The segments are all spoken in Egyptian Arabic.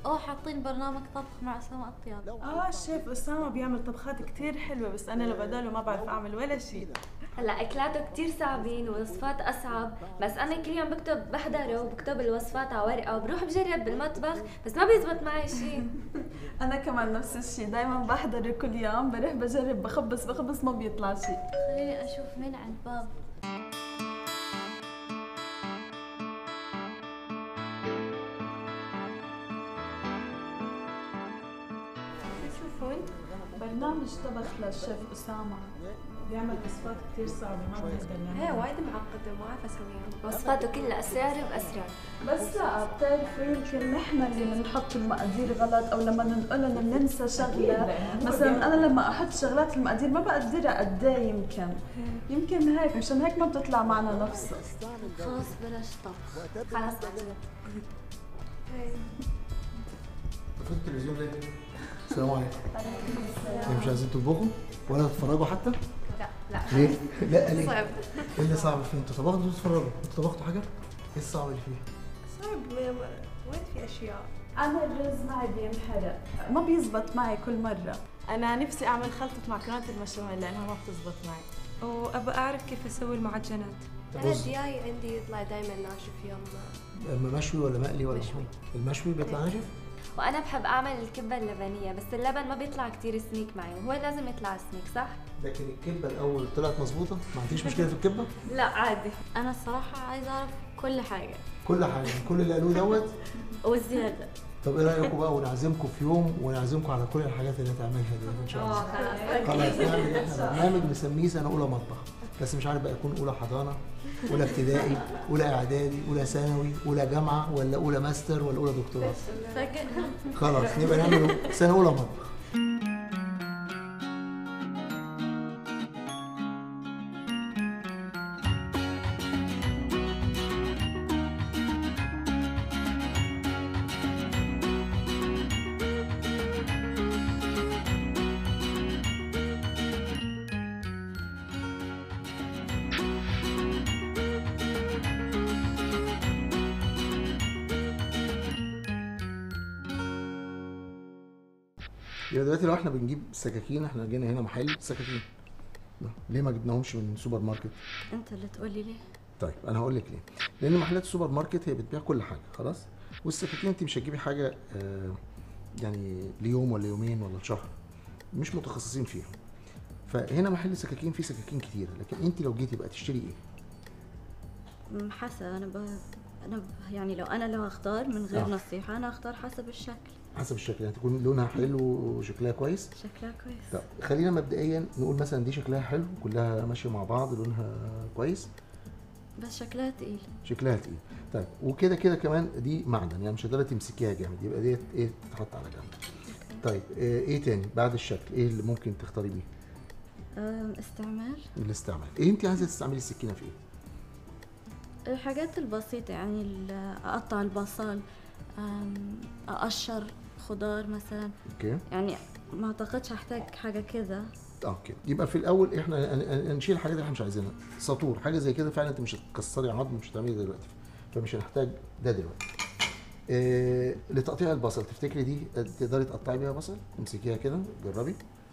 اوه حاطين برنامج طبخ مع اسامه اطياب اه الشيف اسامه بيعمل طبخات كتير حلوه بس انا لبداله ما بعرف اعمل ولا شيء هلا اكلاته كتير صعبين ووصفات اصعب بس انا كل يوم بكتب بحضره وبكتب الوصفات على ورقه وبروح بجرب بالمطبخ بس ما بيزبط معي شيء انا كمان نفس الشيء دائما بحضر كل يوم بروح بجرب بخبص بخبص ما بيطلع شيء خليني اشوف مين على الباب شوفوا برنامج طبخ للشيف اسامه بيعمل وصفات كثير صعبه ما بنقدر هي نعملها وايد معقده ما اعرف اسويها وصفاته كلها اسرار باسرار بس لا بتعرفوا يمكن نحن اللي بنحط المقادير غلط او لما ننقلها بننسى شغله مثلا انا لما احط شغلات المقادير ما بقدرها قد ايه يمكن يمكن هيك مشان هيك ما بتطلع معنا نفسها خلاص بلاش طبخ خلاص بعتذر في التلفزيون ليه؟ السلام عليكم يعني مش عايزين تطبخوا ولا تتفرجوا حتى؟ لا لا ليه؟ لا ليه؟ صعب ايه اللي صعب فيه؟ انتوا طبختوا تتفرجوا، انتوا طبختوا حاجة؟ ايه الصعب اللي فيه؟ صعب ما- وين في اشياء انا الرز معي بينحرق ما بيزبط معي كل مره انا نفسي اعمل خلطه معكرونه البشاميل لانها ما بتزبط معي وابى اعرف كيف اسوي المعجنات انا رز الدياي عندي يطلع دائما ناشف يوم اما مشوي ولا مقلي ولا مشوي. المشوي بيطلع ناشف؟ وانا بحب اعمل الكبه اللبنيه بس اللبن ما بيطلع كتير سميك معي وهو لازم يطلع سميك صح لكن الكبة الأول طلعت مظبوطة؟ ما عنديش مشكلة في الكبة؟ لا عادي انا الصراحه عايزه اعرف كل حاجه كل حاجة كل اللي قالوه دوت والزياده طب ايه رأيكم بقى ونعزمكم في يوم ونعزمكم على كل الحاجات اللي هتعملها دي ان شاء الله خلاص نعمل احنا برنامج نسميه سنه اولى مطبخ بس مش عارف بقى يكون اولى حضانه اولى ابتدائي اولى اعدادي اولى ثانوي اولى جامعه ولا اولى ماستر ولا اولى دكتوراه فاكر خلاص نبقى نعمل سنه اولى مطبخ يبقى دلوقتي لو احنا بنجيب سكاكين احنا جينا هنا محل سكاكين ليه ما جبناهمش من سوبر ماركت انت اللي تقولي ليه طيب انا هقول لك ليه لان محلات السوبر ماركت هي بتبيع كل حاجه خلاص والسكاكين انت مش هتجيبي حاجه آه يعني ليوم ولا يومين ولا لشهر مش متخصصين فيها فهنا محل سكاكين فيه سكاكين كتيره لكن انت لو جيتي بقى تشتري ايه أمم، حسب انا ب... انا ب... يعني لو انا لو اختار من غير آه. نصيحه انا اختار حسب الشكل حسب الشكل يعني تكون لونها حلو وشكلها كويس شكلها كويس طب خلينا مبدئيا نقول مثلا دي شكلها حلو كلها ماشيه مع بعض لونها كويس بس شكلها تقيل شكلها تقيل طيب وكده كده كمان دي معدن يعني مش هتقدري تمسكيها جامد يبقى ديت ايه تتحط على جنب طيب آه، ايه تاني بعد الشكل ايه اللي ممكن تختاري بيه أم، استعمال الاستعمال ايه انت عايزه تستعملي السكينه في ايه الحاجات البسيطة يعني ال- أقطع البصل أم، أقشر خضار مثلا اوكي يعني ما أعتقدش هحتاج حاجة كده اوكي يبقى في الاول احنا هن- هن- هنشيل الحاجات اللي احنا مش عايزينها سطور حاجه زي كده فعلا انت مش هتكسري عظم مش هتعملي ده دلوقتي فمش هنحتاج ده دلوقتي إيه لتقطيع البصل تفتكري دي تقدري تقطعي بيها بصل امسكيها كده جربي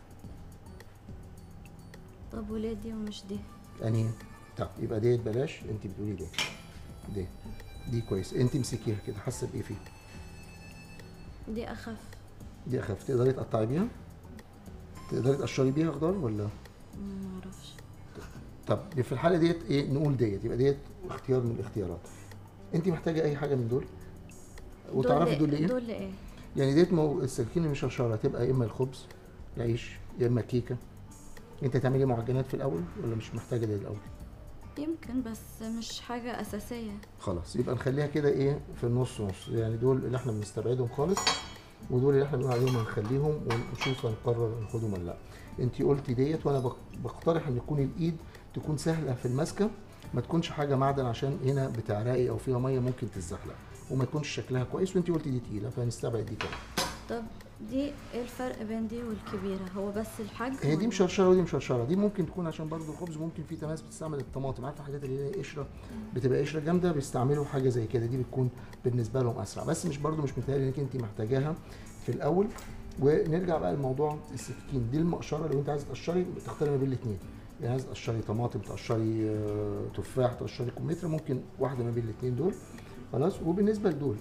طب وليه دي ومش دي انهي طب يبقى ديت بلاش انت بتقولي دي دي دي كويس انت امسكيها كده حاسه بايه فيها دي أخف دي اخف تقدري تقطعي بيها تقدري تقشري بيها خضار ولا ما أعرفش طب في الحاله ديت ايه نقول ديت يبقى ديت اختيار من الاختيارات انت محتاجه اي حاجه من دول وتعرفي دول لايه دول لإيه يعني ديت مو السكينه مش شرشره هتبقى يا اما الخبز العيش يا اما كيكه انت تعملي معجنات في الاول ولا مش محتاجه دي الاول يمكن بس مش حاجة أساسية خلاص يبقى نخليها كده ايه في النص نص يعني دول اللي احنا بنستبعدهم خالص ودول اللي احنا بنقول عليهم هنخليهم ونشوف هنقرر ناخدهم ولا لا انت قلتي ديت وانا بق- بقترح ان تكون الايد تكون سهله في المسكه ما تكونش حاجه معدن عشان هنا بتعرقي او فيها ميه ممكن تتزحلق وما يكونش شكلها كويس وانت قلتي دي تقيله فهنستبعد دي كمان طب دي ايه الفرق بين دي والكبيره هو بس الحجم هي دي ولا- مشرشره ودي مشرشره دي ممكن تكون عشان برضو الخبز ممكن في ناس بتستعمل الطماطم عارفه الحاجات اللي هي قشره بتبقى قشره جامده بيستعملوا حاجه زي كده دي بتكون بالنسبه لهم اسرع بس مش برضو مش متهيألي انك انت محتاجاها في الاول ونرجع بقى لموضوع السكين دي المقشره لو انت عايزه تقشري بتختاري ما بين الاثنين يعني عايزه تقشري طماطم تقشري آه، تفاح تقشري كمثرى ممكن واحده ما بين الاثنين دول خلاص وبالنسبه لدول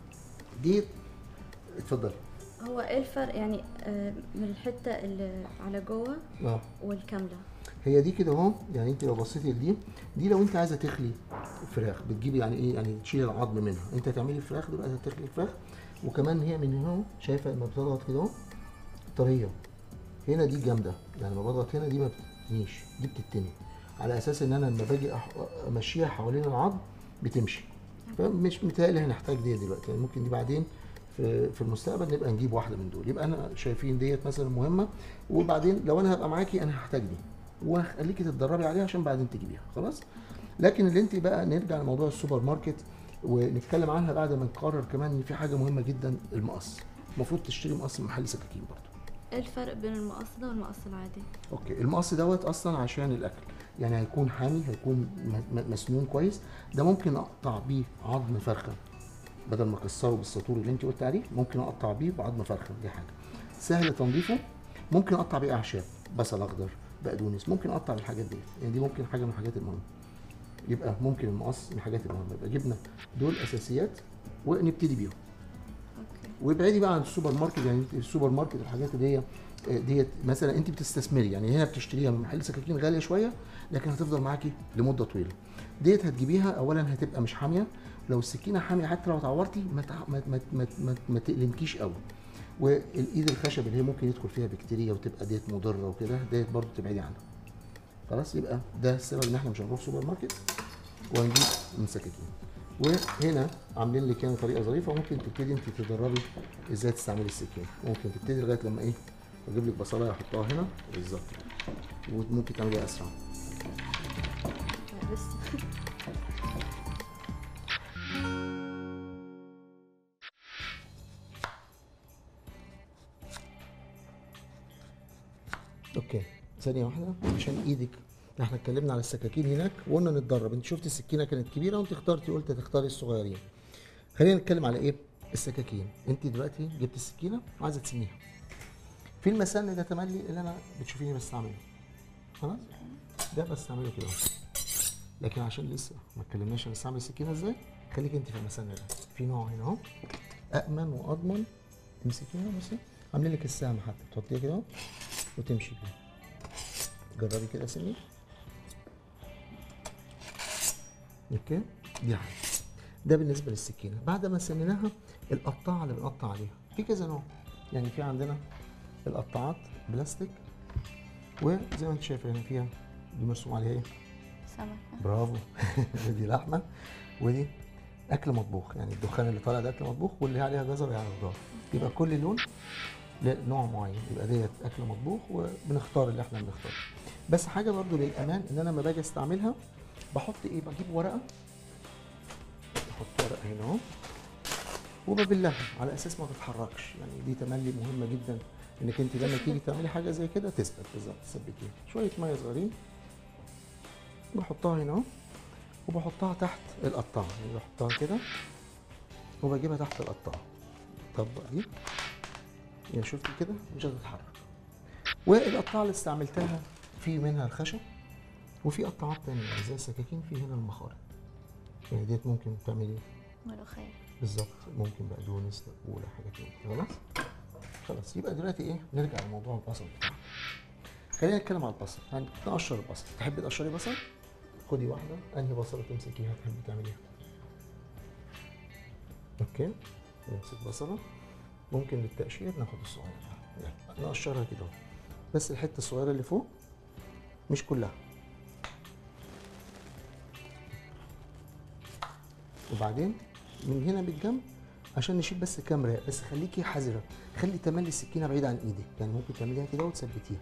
دي اتفضلي هو ايه الفرق يعني آه، من الحته اللي على جوه اه والكامله هي دي كده اهو يعني انت لو بصيتي لدي دي لو انت عايزه تخلي فراخ بتجيبي يعني ايه يعني تشيلي العظم منها انت هتعملي فراخ دلوقتي هتخلي الفراخ وكمان هي من هنا اهو شايفه لما بتضغط كده اهو طريه هنا دي جامده يعني لما بضغط هنا دي ما بتتنيش دي بتتني على اساس ان انا لما باجي أح- امشيها حوالين العظم بتمشي فمش متهيألي هنحتاج دي دلوقتي يعني ممكن دي بعدين في في المستقبل نبقى نجيب واحده من دول يبقى انا شايفين ديت مثلا مهمه وبعدين لو انا هبقى معاكي انا هحتاج دي وهخليكي تتدربي عليها عشان بعدين تجيبيها خلاص لكن اللي انت بقى نرجع لموضوع السوبر ماركت ونتكلم عنها بعد ما نقرر كمان ان في حاجه مهمه جدا المقص المفروض تشتري مقص من محل سكاكين برضه ايه الفرق بين المقص ده والمقص العادي اوكي المقص دوت اصلا عشان الاكل يعني هيكون حامي هيكون م- م- مسنون كويس ده ممكن اقطع بيه عظم فرخه بدل ما اكسره بالسطور اللي انت قلت عليه ممكن اقطع بيه بعظم فرخه دي حاجه سهل تنظيفه ممكن اقطع بيه اعشاب بصل اخضر بقدونس ممكن اقطع بالحاجات دي يعني دي ممكن حاجه من الحاجات المهمه يبقى ممكن المقص من الحاجات المهمه يبقى جبنا دول اساسيات ونبتدي بيهم اوكي وابعدي بقى عن السوبر ماركت يعني انت السوبر ماركت الحاجات اللي هي آه، ديت مثلا انت بتستثمري يعني هنا بتشتريها من محل سكاكين غاليه شويه لكن هتفضل معاكي لمده طويله ديت هتجيبيها اولا هتبقى مش حاميه لو السكينه حاميه حتى لو اتعورتي ما تع- ما ما ما, ما, ما تقلمكيش قوي والايد الخشب اللي هي ممكن يدخل فيها بكتيريا وتبقى ديت مضره وكده ديت برضو تبعدي عنها خلاص يبقى ده السبب ان احنا مش هنروح سوبر ماركت وهنجيب من سكاكين وهنا عاملين لك يعني طريقه ظريفه ممكن تبتدي انت تدربي ازاي تستعملي السكين ممكن تبتدي لغايه لما ايه اجيب لك بصلايه احطها هنا بالظبط وممكن تعمليها اسرع لا، لسه اوكي ثانيه واحده عشان ايدك احنا اتكلمنا على السكاكين هناك وقلنا نتدرب انت شفت السكينه كانت كبيره وانت اخترتي قلت هتختاري الصغيرين خلينا نتكلم على ايه السكاكين انت دلوقتي جبت السكينه وعايزه تسنيها في المسن ده تملي اللي انا بتشوفيني بستعمله خلاص ده بستعمله كده لكن عشان لسه ما اتكلمناش عن استعمل السكينه ازاي خليك انت في المسن ده في نوع هنا اهو امن واضمن تمسكيها بصي عاملين لك السهم حتى تحطيها كده اهو وتمشي كده جربي كده سني اوكي دي حاجه ده بالنسبه للسكينه بعد ما سنيناها القطاعه اللي بنقطع عليها في كذا نوع يعني في عندنا القطاعات بلاستيك وزي ما انت شايفه هنا فيها دي مرسوم عليها ايه سمكه برافو دي لحمه ودي اكل مطبوخ يعني الدخان اللي طالع ده اكل مطبوخ واللي عليها جزر يعني خضار يبقى كل لون لنوع معين يبقى ديت اكل مطبوخ وبنختار اللي احنا بنختاره بس حاجه برضو للامان ان انا لما باجي استعملها بحط ايه بجيب ورقه بحط ورقه هنا اهو وببلها على اساس ما تتحركش يعني دي تملي مهمه جدا انك انت لما تيجي تعملي حاجه زي كده تثبت بالظبط تثبتيها شويه ميه صغيرين بحطها هنا اهو وبحطها تحت القطاعه يعني بحطها كده وبجيبها تحت القطاعه طبق دي يعني شفتي كده مش هتتحرك والقطاعه اللي استعملتها في منها الخشب وفي قطاعات تانية يعني زي السكاكين في هنا المخارج يعني ديت ممكن تعملي ملوخيه بالظبط ممكن بقدونس تقوله حاجات من كده خلاص خلاص يبقى دلوقتي ايه نرجع لموضوع البصل بتاعنا خلينا نتكلم على البصل هنقشر البصل تحبي تقشري بصل خدي واحده انهي بصله تمسكيها تحبي تعمليها اوكي نمسك بصله ممكن للتقشير ناخد الصغيره يلا نقشرها كده اهو. بس الحته الصغيره اللي فوق مش كلها وبعدين من هنا بالجنب عشان نشيل بس كام رئه بس خليكي حذره خلي تملي السكينه بعيد عن ايدك يعني ممكن تعمليها كده وتثبتيها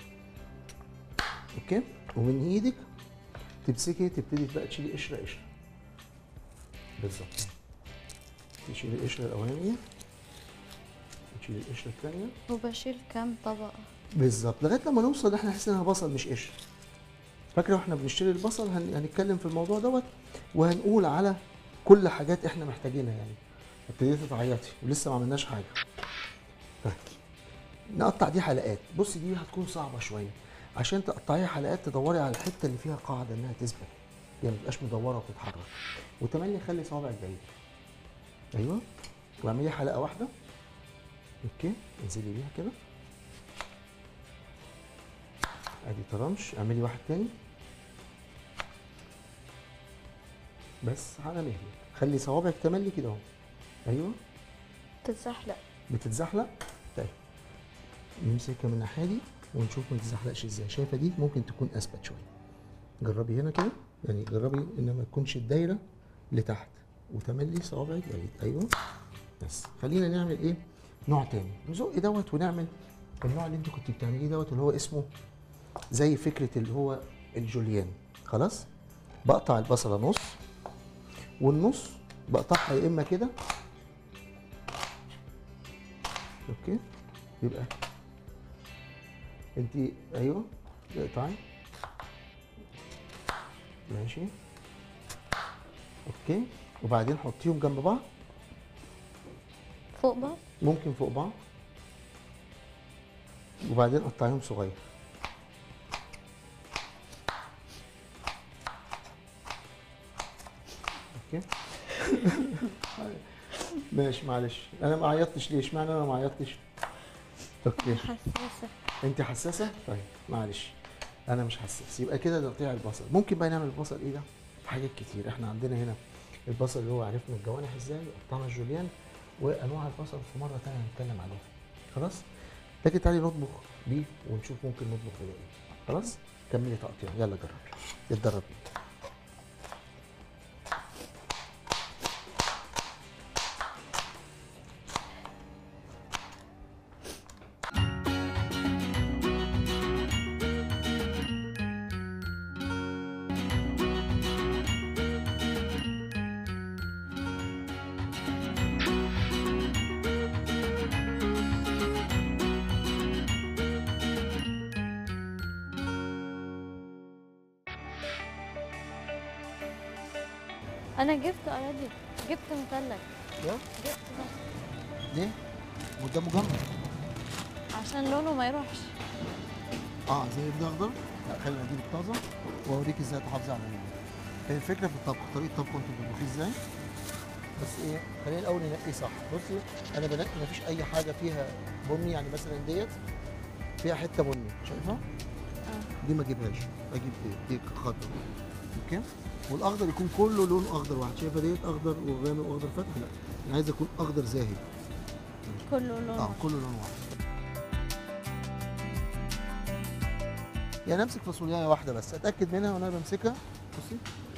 اوكي ومن ايدك تمسكي تبتدي بقى تشيلي قشره قشره بالظبط تشيلي القشره الاولانيه تشيل القشره الثانيه وبشيل كم طبقة بالظبط لغايه لما نوصل احنا نحس انها بصل مش قشر فاكره واحنا بنشتري البصل هن... هنتكلم في الموضوع دوت وهنقول على كل حاجات احنا محتاجينها يعني ابتديتي تعيطي ولسه ما عملناش حاجه طيب نقطع دي حلقات بصي دي هتكون صعبه شويه عشان تقطعيها حلقات تدوري على الحته اللي فيها قاعده انها تثبت يعني ما تبقاش مدوره وتتحرك وتملي خلي صوابعك بعيد ايوه واعملي حلقه واحده اوكي انزلي بيها كده ادي طرنش اعملي واحد تاني بس على مهلك خلي صوابعك تملي كده اهو ايوه تتزحلق بتتزحلق طيب نمسكها من الناحيه دي ونشوف ما تتزحلقش ازاي شايفه دي ممكن تكون اثبت شويه جربي هنا كده يعني جربي ان ما تكونش الدايره لتحت وتملي صوابعك بعيد ايوه بس خلينا نعمل ايه نوع تاني نزق دوت ونعمل النوع اللي انت كنت بتعمليه دوت اللي هو اسمه زي فكره اللي هو الجوليان خلاص بقطع البصله نص والنص بقطعها يا اما كده اوكي يبقى انت ايوه اقطعي ماشي اوكي وبعدين حطيهم جنب بعض فوق بعض ممكن فوق بعض وبعدين قطعيهم صغير اوكي ماشي معلش انا ما عيطتش ليه اشمعنى انا ما عيطتش اوكي حساسة انت حساسه طيب معلش انا مش حساس يبقى كده تقطيع البصل ممكن بقى نعمل البصل ايه ده في حاجات كتير احنا عندنا هنا البصل اللي هو عرفنا الجوانح ازاي قطعنا الجوليان وانواع البصل في مره ثانيه هنتكلم عليها خلاص لكن تعالي نطبخ بيه ونشوف ممكن نطبخ بيه ايه خلاص كملي تقطيع يلا جربي اتدربي أنا جبت أراضي جبت مثلث يلا جبت ده ليه؟ وده مجمد عشان لونه ما يروحش اه زي ده اخضر لا خلينا اديلك طازه واوريك ازاي تحافظي على اللون هي الفكره في الطبخ طريقه طبخه انتوا بتطبخيه ازاي بس ايه خلينا الاول ننقي صح بصي انا بنقي مفيش اي حاجه فيها بني يعني مثلا ديت فيها حته بني شايفه دي ما اجيبهاش اجيب دي دي خضر اوكي والاخضر يكون كله لون اخضر واحد شايفه ديت اخضر وغامق واخضر فاتح لا انا عايز اكون اخضر زاهي كله لونه اه كله لون واحد يعني امسك فاصوليايه واحده بس اتاكد منها وانا بمسكها بصي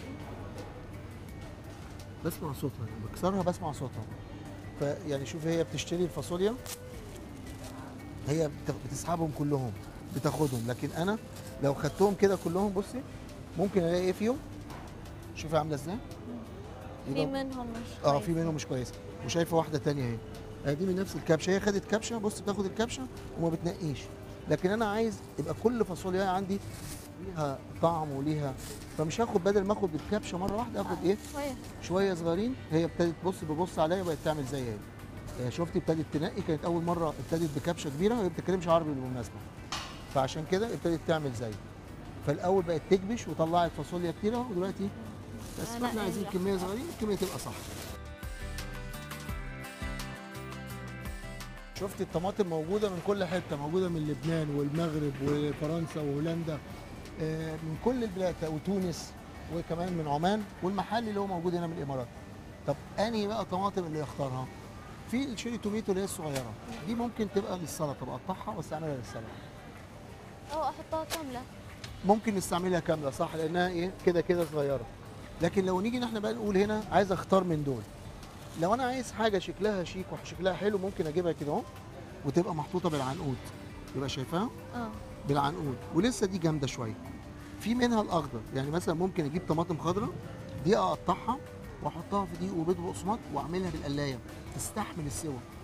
بسمع صوتها يعني بكسرها بسمع صوتها فيعني شوف هي بتشتري الفاصوليا هي بت- بتسحبهم كلهم بتاخدهم لكن انا لو خدتهم كده كلهم بصي ممكن الاقي ايه فيهم شوفي عامله ازاي في يبقى- منهم مش اه كويس. في منهم مش كويسه وشايفه واحده تانية اهي اهي دي من نفس الكبشه هي خدت كبشه بص بتاخد الكبشه وما بتنقيش لكن انا عايز يبقى كل فاصوليا عندي ليها طعم وليها فمش هاخد بدل ما اخد الكبشه مره واحده اخد ايه شوية شويه صغيرين هي ابتدت تبص ببص عليا بقت تعمل زي هي آه، شفتي ابتدت تنقي كانت اول مره ابتدت بكبشه كبيره وهي ما بتتكلمش عربي بالمناسبه فعشان كده ابتدت تعمل زي فالاول بقت تكبش وطلعت فاصوليا كتيره ودلوقتي بس أنا ما احنا عايزين إيه؟ كميه صغيرين الكميه تبقى صح شفت الطماطم موجوده من كل حته موجوده من لبنان والمغرب وفرنسا وهولندا آه، من كل البلاد وتونس وكمان من عمان والمحل اللي هو موجود هنا من الامارات طب انهي بقى طماطم اللي يختارها في الشيري توميتو اللي هي الصغيره دي ممكن تبقى للسلطه بقطعها واستعملها للسلطه أو أحطها كاملة ممكن نستعملها كامله صح لانها ايه كده كده صغيره لكن لو نيجي احنا بقى نقول هنا عايز اختار من دول لو انا عايز حاجه شكلها شيك وشكلها حلو ممكن اجيبها كده اهو وتبقى محطوطه بالعنقود يبقى شايفاها اه بالعنقود ولسه دي جامده شويه في منها الاخضر يعني مثلا ممكن اجيب طماطم خضراء دي اقطعها واحطها في دقيق وبيض وبقسماط واعملها بالقلايه تستحمل السوى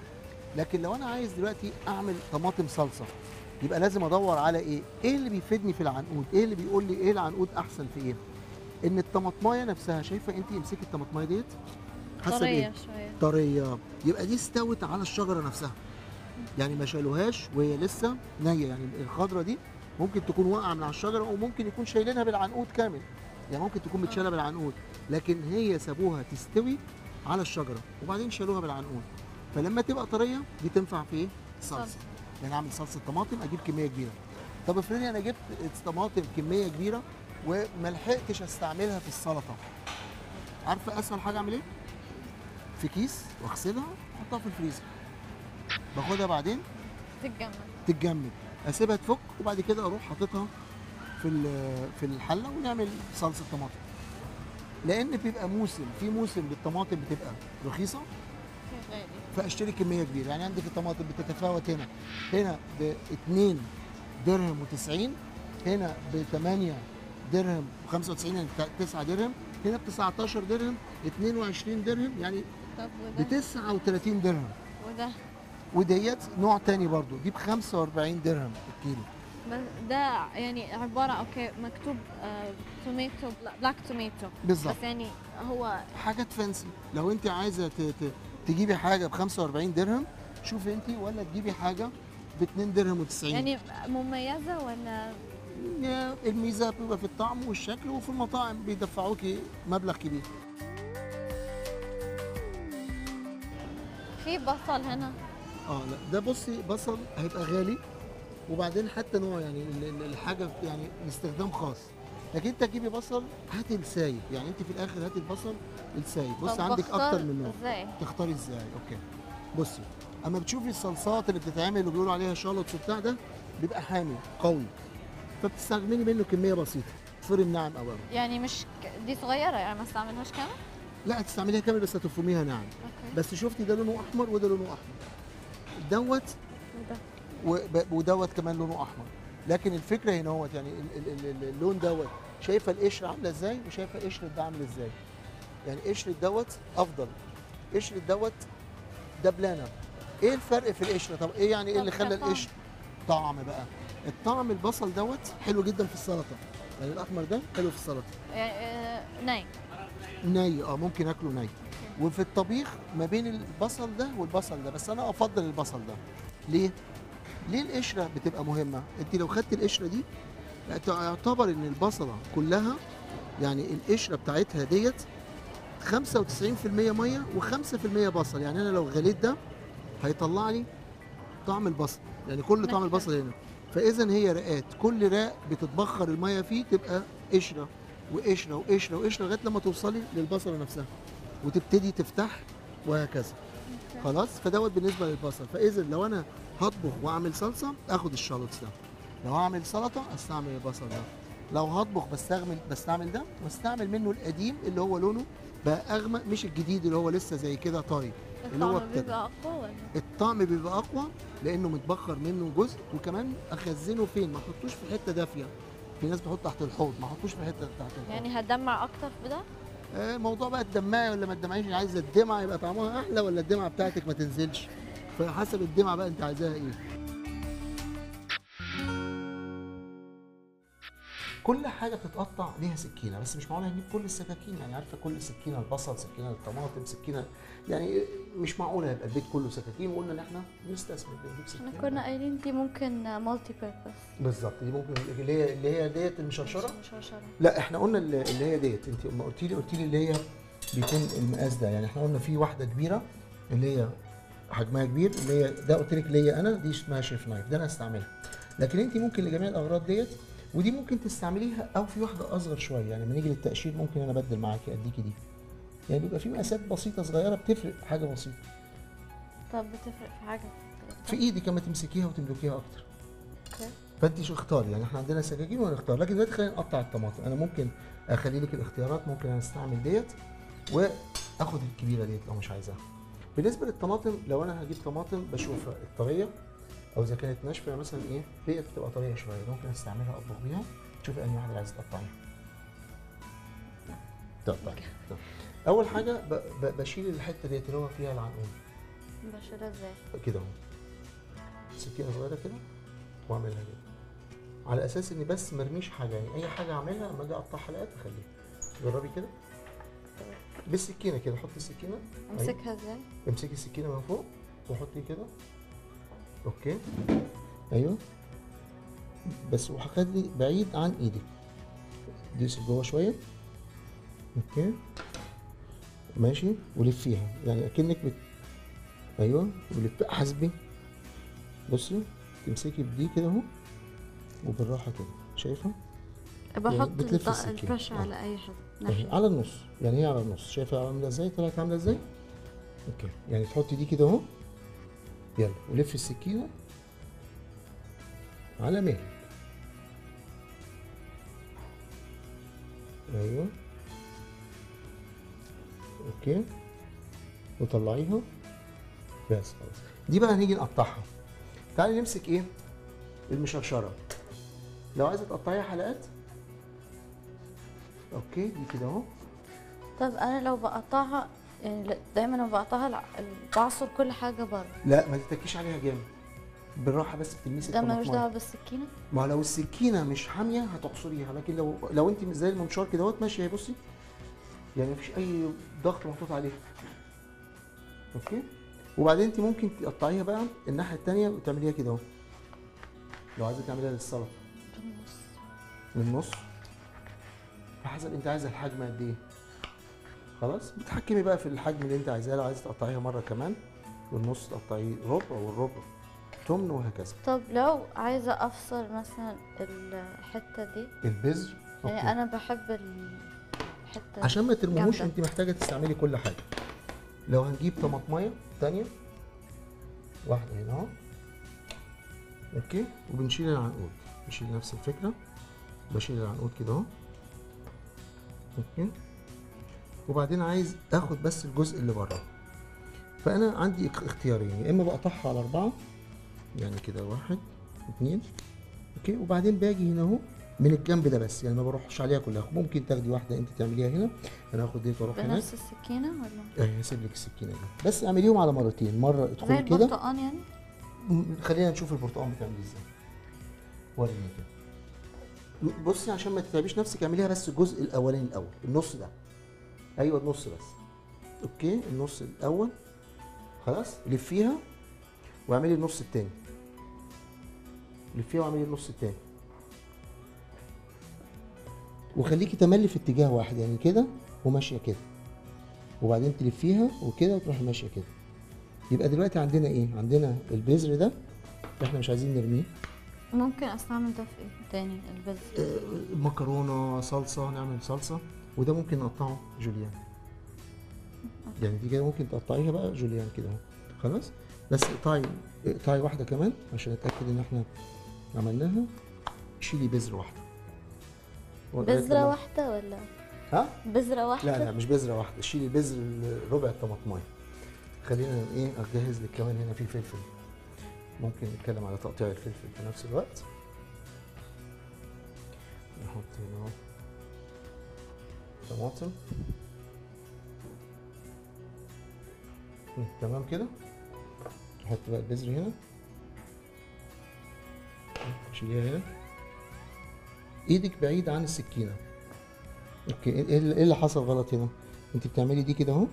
لكن لو انا عايز دلوقتي اعمل طماطم صلصه يبقى لازم ادور على ايه ايه اللي بيفيدني في العنقود ايه اللي بيقول لي ايه العنقود احسن في ايه ان الطماطمايه نفسها شايفه انت امسكي الطماطمايه ديت حاسه طريه بايه شويه طريه يبقى دي استوت على الشجره نفسها يعني ما شالوهاش وهي لسه نيه يعني الخضره دي ممكن تكون واقعه من على الشجره وممكن يكون شايلينها بالعنقود كامل يعني ممكن تكون متشاله بالعنقود لكن هي سابوها تستوي على الشجره وبعدين شالوها بالعنقود فلما تبقى طريه دي تنفع في ايه صلصه يعني اعمل صلصه طماطم اجيب كميه كبيره طب افرضي انا جبت طماطم كميه كبيره وما لحقتش استعملها في السلطه عارفه اسهل حاجه اعمل ايه في كيس واغسلها واحطها في الفريزر باخدها بعدين تتجمد تتجمد اسيبها تفك وبعد كده اروح حاططها في ال- في الحله ونعمل صلصه طماطم لان بيبقى موسم في موسم للطماطم بتبقى رخيصه غالي فاشتري كميه كبيره يعني عندك الطماطم بتتفاوت هنا هنا ب 2 درهم و90 هنا ب 8 درهم و95 يعني 9 درهم هنا ب 19 درهم 22 درهم يعني طب ب وده 39 درهم وده وديت نوع تاني برضو دي ب 45 درهم الكيلو بس ده يعني عباره اوكي مكتوب آه توميتو بلاك توميتو بالظبط بس يعني هو حاجات فانسي لو انت عايزه ت- ت- تجيبي حاجه ب 45 درهم شوفي انت ولا تجيبي حاجه ب 2 درهم و90 يعني مميزه ولا يا الميزه بتبقى في الطعم والشكل وفي المطاعم بيدفعوكي مبلغ كبير في بصل هنا اه لا ده بصي بصل هيبقى غالي وبعدين حتى نوع يعني ال- ال- الحاجه يعني لاستخدام خاص لكن انت تجيبي بصل هاتي السايب يعني انت في الاخر هاتي البصل السايب بص طب عندك بختار اكتر من نوع ازاي تختاري ازاي اوكي بصي اما بتشوفي الصلصات اللي بتتعمل اللي بيقولوا عليها شالوتس وبتاع ده بيبقى حامي قوي فبتستخدمي منه كميه بسيطه فرم ناعم او أبيض. يعني مش ك... دي صغيره يعني ما استعملهاش كامل لا هتستعمليها كامل بس هتفرميها ناعم اوكي بس شفتي ده لونه احمر وده لونه احمر دوت وده وب- ودوت كمان لونه احمر لكن الفكره هنا هوت يعني ال- ال- ال- اللون دوت شايفه القشره عامله ازاي وشايفه قشره ده عامل ازاي يعني قشره دوت افضل قشره دوت دبلانه ايه الفرق في القشره طب ايه يعني ايه اللي طب خلى كطعم. القشر طعم بقى الطعم البصل دوت حلو جدا في السلطه يعني الاحمر ده حلو في السلطه يعني آه ناي ني اه ممكن اكله ني وفي الطبيخ ما بين البصل ده والبصل ده بس انا افضل البصل ده ليه ليه القشره بتبقى مهمه انت لو خدت القشره دي يعتبر ان البصله كلها يعني القشره بتاعتها ديت 95% ميه و5% بصل يعني انا لو غليت ده هيطلع لي طعم البصل يعني كل طعم مثلاً. البصل هنا فاذا هي رقات كل راق بتتبخر الميه فيه تبقى قشره وقشره وقشره وقشره لغايه لما توصلي للبصله نفسها وتبتدي تفتح وهكذا خلاص فدوت بالنسبه للبصل فاذا لو انا هطبخ واعمل صلصه اخد الشالوتس ده لو هعمل سلطه استعمل البصل ده لو هطبخ بستعمل بستعمل ده واستعمل منه القديم اللي هو لونه بقى اغمق مش الجديد اللي هو لسه زي كده طري اللي هو الطعم ابتدى بيبقى اقوى ولا الطعم بيبقى اقوى لانه متبخر منه جزء وكمان اخزنه فين ما احطوش في حته دافيه في ناس بتحط تحت الحوض ما احطوش في حته تحت الحوض يعني هتدمع اكتر في ده آه موضوع بقى تدمعي ولا ما تدمعيش عايزه الدمعه يبقى طعمها احلى ولا الدمعه بتاعتك ما تنزلش فحسب الدمعه بقى انت عايزاها ايه كل حاجه بتتقطع ليها سكينه بس مش معقول هنجيب كل السكاكين يعني عارفه كل سكينه البصل سكينه الطماطم سكينه يعني مش معقول هيبقى البيت كله سكاكين وقلنا ان احنا نستثمر بنجيب احنا سكينه كنا قايلين دي ممكن مالتي بيربس بالظبط دي ممكن اللي هي اللي هي ديت المشرشره مشرشرة لا احنا قلنا اللي اللي هي ديت انت لما قلت لي قلت لي اللي هي بيكون المقاس ده يعني احنا قلنا في واحده كبيره اللي هي حجمها كبير اللي هي ده قلت لك اللي هي انا دي اسمها شيف نايف ده انا هستعملها لكن انت ممكن لجميع الاغراض ديت ودي ممكن تستعمليها او في واحده اصغر شويه يعني لما نيجي للتقشير ممكن انا ابدل معاكي اديكي دي يعني بيبقى في مقاسات بسيطه صغيره بتفرق حاجه بسيطه طب بتفرق في حاجة في ايدك اما تمسكيها وتملكيها اكتر اوكي فانت شو اختاري يعني احنا عندنا سكاكين ونختار لكن دلوقتي خلينا نقطع الطماطم انا ممكن اخلي لك الاختيارات ممكن انا استعمل ديت واخد الكبيره ديت لو مش عايزاها بالنسبه للطماطم لو انا هجيب طماطم بشوفها الطريه او اذا كانت ناشفه مثلا ايه ديت بتبقى طريه شويه ممكن استعملها اطبخ بيها شوفي انهي واحده اللي عايزه تقطعيها تقطعي اول حاجه ب- ب- بشيل الحته ديت اللي هو فيها العنقود اشيلها ازاي كده اهو سكينه صغيره كده واعملها كده على اساس اني بس مرميش حاجه يعني اي حاجه اعملها لما اجي اقطع حلقات اخليها جربي كده بالسكينه كده حطي السكينه أيوة. امسكها ازاي امسكي السكينه من فوق وحطي كده اوكي ايوه بس وخلي بعيد عن ايدك دوسي جوه شويه اوكي ماشي ولفيها يعني اكنك بت... ايوه ولف حاسبي بصي تمسكي بدي كده اهو وبالراحه كده شايفه بحط بتلف الض- السكينة. البرش آه. على اي حد أهي، ناحية على النص يعني هي على النص شايفه عامله ازاي طلعت عامله ازاي اوكي يعني تحطي دي كده اهو يلا ولفي السكينه على مهلك ايوه اوكي وطلعيها بس خلاص دي بقى هنيجي نقطعها تعالي نمسك ايه المشرشره لو عايزه تقطعيها حلقات اوكي دي كده اهو طب انا لو بقطعها يعني ل- دايما لما بقطعها الع- بعصر كل حاجة بره لا ما تتكيش عليها جامد بالراحه بس بتلمسي ده ملوش الطماطماية. دعوة بالسكينة ما هو لو السكينه مش حاميه هتعصريها لكن لو لو انت زي المنشار كده اهوت ماشيه بصي يعني مفيش اي ضغط محطوط عليها اوكي وبعدين انت ممكن تقطعيها بقى الناحيه الثانيه وتعمليها كده اهو لو عايزه تعمليها للسلطه بالنص من النص بحسب انت عايزه الحجم قد ايه خلاص بتحكمي بقى في الحجم اللي انت عايزاه لو عايزه تقطعيها مره كمان والنص تقطعيه ربع والربع تمن وهكذا طب لو عايزة افصل مثلا الحتة دي البذر يعني أوكي. انا بحب الحتة عشان ما ترموهوش جامدة. انت محتاجه تستعملي كل حاجه لو هنجيب طماطمايه تانية واحده هنا اهو اوكي وبنشيل العنقود نشيل نفس الفكره بشيل العنقود كده اهو اوكي وبعدين عايز اخد بس الجزء اللي بره فانا عندي اخ- اختيارين يا اما بقطعها على اربعه يعني كده واحد اتنين اوكي وبعدين باجي هنا اهو من الجنب ده بس يعني ما بروحش عليها كلها ممكن تاخدي واحده انت تعمليها هنا انا هاخد دي واروح هناك بنفس السكينة ولا ايوه هسيب لك السكينه دي بس اعمليهم على مرتين مره زي ادخلي كده البرتقال يعني م- خلينا نشوف البرتقال بتعمل ازاي وريني كده بصي عشان ما تتعبيش نفسك اعمليها بس الجزء الاولاني الاول النص ده ايوه النص بس اوكي النص الاول خلاص لفيها واعملي النص التاني لفيها واعملي النص التاني وخليكي تملي في اتجاه واحد يعني كده وماشيه كده وبعدين تلفيها وكده وتروحي ماشيه كده يبقى دلوقتي عندنا ايه عندنا البذر ده اللي احنا مش عايزين نرميه ممكن استعمل ده في ايه تاني البذر آه، مكرونه صلصه نعمل صلصه وده ممكن نقطعه جوليان يعني دي كده ممكن تقطعيها بقى جوليان كده اهو خلاص بس اقطعي اقطعي واحده كمان عشان اتاكد ان احنا عملناها شيلي بذره واحده بذرة واحدة ولا ها بذرة واحدة لا لا مش بذره واحده شيلي بذر ال- ربع الطماطمايه خلينا ايه اجهز لك كمان هنا في فلفل ممكن نتكلم على تقطيع الفلفل في نفس الوقت نحط هنا اهو طماطم مم، تمام كده نحط بقى البذر هنا شيليها هنا ايدك بعيد عن السكينه اوكي ايه اللي إيه اللي حصل غلط هنا انت بتعملي دي كده اهو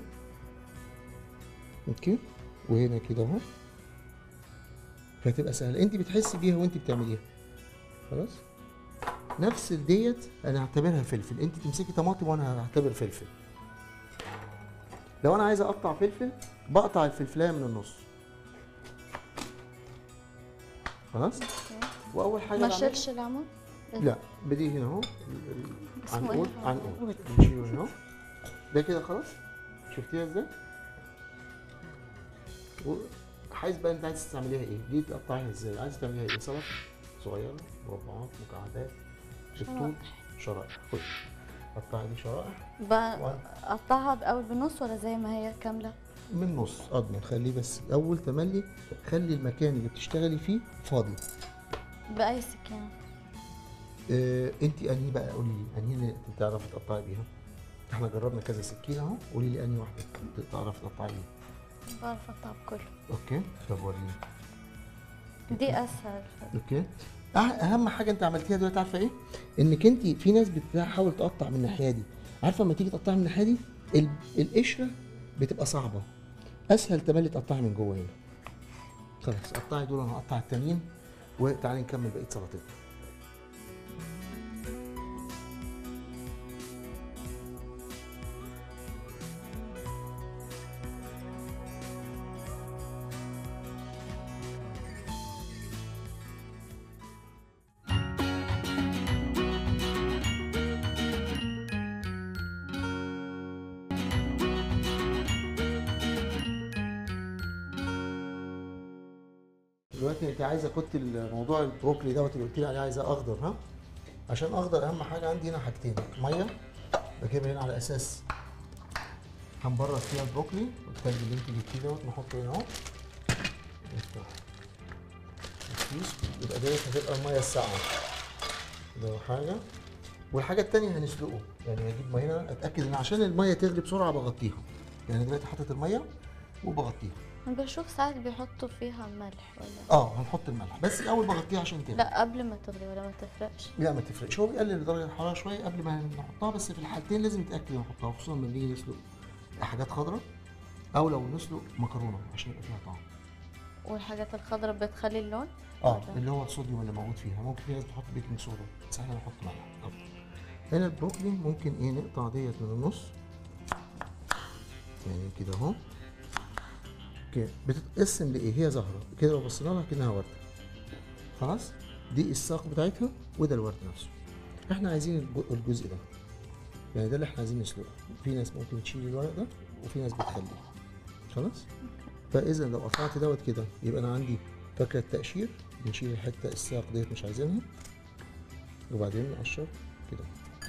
اوكي وهنا كده اهو فهتبقى سهله انت بتحسي بيها وانت بتعمليها خلاص نفس ديت انا هعتبرها فلفل انت تمسكي طماطم وانا هعتبر فلفل لو انا عايز اقطع فلفل بقطع الفلفلايه من النص خلاص واول حاجه ما بعملها- شيلش العمود لا بدي هنا اهو ال- ال- اسمه عنقود إيه؟ عنقود نشيله هنا اهو ده كده خلاص شفتيها ازاي؟ و- عايز بقى انت عايز تستعمليها ايه؟ دي تقطعيها ازاي؟ عايز تعمليها ايه؟ سلطه صغيره مربعات مكعبات بالطول شرائح خد قطعي دي شرائح بقطعها بأول بالنص ولا زي ما هي كاملة من نص اضمن خليه بس اول تملي خلي المكان اللي بتشتغلي فيه فاضي بأي سكينة اه انت انهي بقى قولي لي انهي اللي انت بتعرفي تقطعي بيها؟ احنا جربنا كذا سكينه اهو قولي لي انهي واحده تعرفي تقطعي بيها بعرف اقطع بكل اوكي طب وريني دي اسهل اوكي أه- اهم حاجه انت عملتيها دلوقتي عارفه ايه انك انت في ناس بتحاول تقطع من الناحيه دي عارفه لما تيجي تقطعي من الناحيه دي ال- القشره بتبقى صعبه اسهل تملي تقطعي من جوه هنا خلاص قطعي دول انا هقطع التانيين وتعالي نكمل بقيه سلطتنا دلوقتي انت عايزه كنت الموضوع البروكلي دوت اللي قلت لي عليه عايزاه اخضر ها عشان اخضر اهم حاجه عندي هنا حاجتين ميه بجيبها هنا على اساس هنبرد فيها البروكلي والتلج اللي انت جبتيه دوت نحطه هنا اهو نفتح الكيس يبقى ديت هتبقى الميه الساقعه ده حاجه والحاجه التانيه هنسلقه يعني هجيب ميه هنا اتاكد ان عشان الميه تغلي بسرعه بغطيها يعني دلوقتي حاطط الميه وبغطيها انا بشوف ساعات بيحطوا فيها ملح ولا اه هنحط الملح بس الاول بغطيها عشان تغلي لا قبل ما تغلي ولا ما تفرقش لا ما تفرقش هو بيقلل درجه الحراره شويه قبل ما نحطها بس في الحالتين لازم نتاكد نحطها خصوصا لما نيجي نسلق حاجات خضراء او لو نسلق مكرونه عشان يبقى فيها طعم والحاجات الخضراء بتخلي اللون اه ولا؟ اللي هو الصوديوم اللي موجود فيها ممكن في ناس بتحط بيكنج صودا بس احنا نحط ملح أفضل. هنا البروكلي ممكن ايه نقطع ديت من النص يعني كده اهو اوكي بتتقسم لايه هي زهره كده لو بصينا لها كانها ورده خلاص دي الساق بتاعتها وده الورد نفسه احنا عايزين الج- الجزء ده يعني ده اللي احنا عايزين نسلقه في ناس ممكن تشيل الورق ده وفي ناس بتخليه خلاص فاذا لو قطعت دوت كده يبقى انا عندي فاكره التقشير بنشيل الحته الساق ديت مش عايزينها وبعدين نقشر كده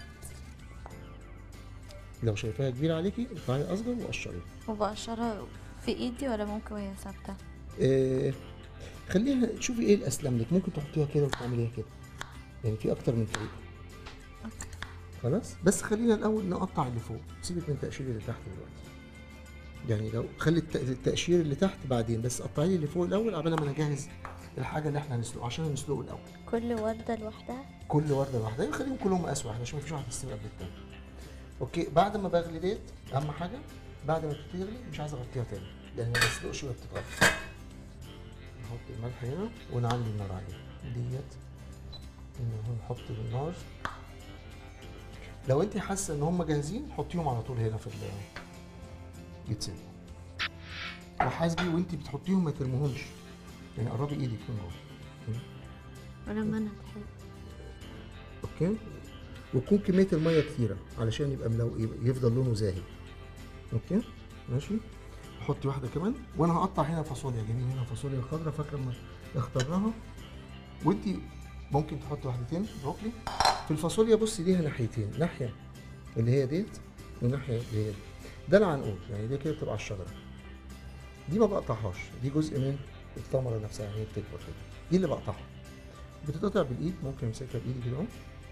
لو شايفاها كبيره عليكي اقطعي اصغر وقشريها وبقشرها في ايدي ولا ممكن وهي ثابته آه خليها شوفي ايه الاسلم لك ممكن تحطيها كده وتعمليها كده يعني في اكتر من طريقه خلاص بس خلينا الاول نقطع اللي فوق سيبك من التقشير اللي تحت دلوقتي يعني لو خلي الت- التقشير اللي تحت بعدين بس قطعي لي اللي فوق الاول قبل ما نجهز الحاجه اللي احنا هنسلقها عشان نسلقه الاول كل ورده لوحدها كل ورده لوحدها يعني خليهم كلهم مقاس واحد عشان مفيش واحد يستوي قبل التاني اوكي بعد ما بغلي ديت اهم حاجه بعد ما تغلي مش عايز اغطيها تاني لان ما بتسلقش وهي بتتغطى نحط الملح هنا ونعلي النار عليه ديت ان هو نحط النار لو انت حاسه ان هم جاهزين حطيهم على طول هنا في ال يتسلقوا وحاسبي وانت بتحطيهم ما ترموهمش يعني قربي ايدك من جوه ولما انا تحب اوكي وتكون كميه الميه كتيره علشان يبقى ملو يبقى- يفضل لونه زاهي اوكي ماشي حطي واحده كمان وانا هقطع هنا فاصوليا جميل هنا فاصوليا خضراء فاكره لما اخترناها وانت ممكن تحطي واحدتين بروكلي في الفاصوليا بصي ليها ناحيتين ناحيه اللي هي ديت والناحيه اللي هي دي ده العنقود يعني دي كده بتبقى على الشجره دي ما بقطعهاش دي جزء من الثمره نفسها يعني هي بتكبر كده دي اللي بقطعها بتتقطع بالايد ممكن امسكها بايدي كده اهو